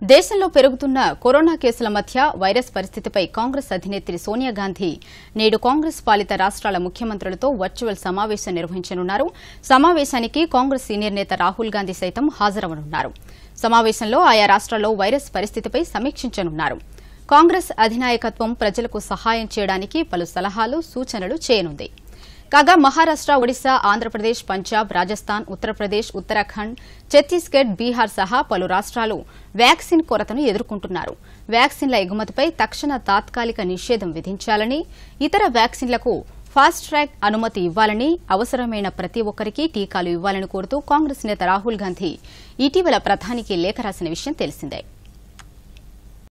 దేశంలో పెరుగుతున్న కరోనా కేసుల మధ్య వైరస్ పరిస్థితిపై కాంగ్రెస్ అధినేత్రి సోనియా గాంధీ నేడు కాంగ్రెస్ పాలిత రాష్ట్రాల ముఖ్యమంత్రులతో వర్చువల్ సమావేశం నిర్వహించనున్నారు సమావేశానికి కాంగ్రెస్ సీనియర్ నేత రాహుల్ గాంధీ సైతం హాజరవనున్నారు సమావేశంలో ఆయా రాష్ట్రాల్లో వైరస్ పరిస్థితిపై సమీక్షించనున్నారు కాంగ్రెస్ అధినాయకత్వం ప్రజలకు సహాయం చేయడానికి పలు సలహాలు సూచనలు చేయనుంది కాగా మహారాష్ట ఒడిశా ఆంధ్రప్రదేశ్ పంజాబ్ రాజస్థాన్ ఉత్తరప్రదేశ్ ఉత్తరాఖండ్ ఛత్తీస్గఢ్ బీహార్ సహా పలు రాష్ట్రాలు వ్యాక్సిన్ కొరతను ఎదుర్కొంటున్నారు వ్యాక్సిన్ల ఎగుమతిపై తక్షణ తాత్కాలిక నిషేధం విధించాలని ఇతర వ్యాక్సిన్లకు ఫాస్ట్ ట్రాక్ అనుమతి ఇవ్వాలని అవసరమైన ప్రతి ఒక్కరికి టీకాలు ఇవ్వాలని కోరుతూ కాంగ్రెస్ నేత రాహుల్ గాంధీ ఇటీవల ప్రధానికి లేఖ రాసిన విషయం తెలిసిందే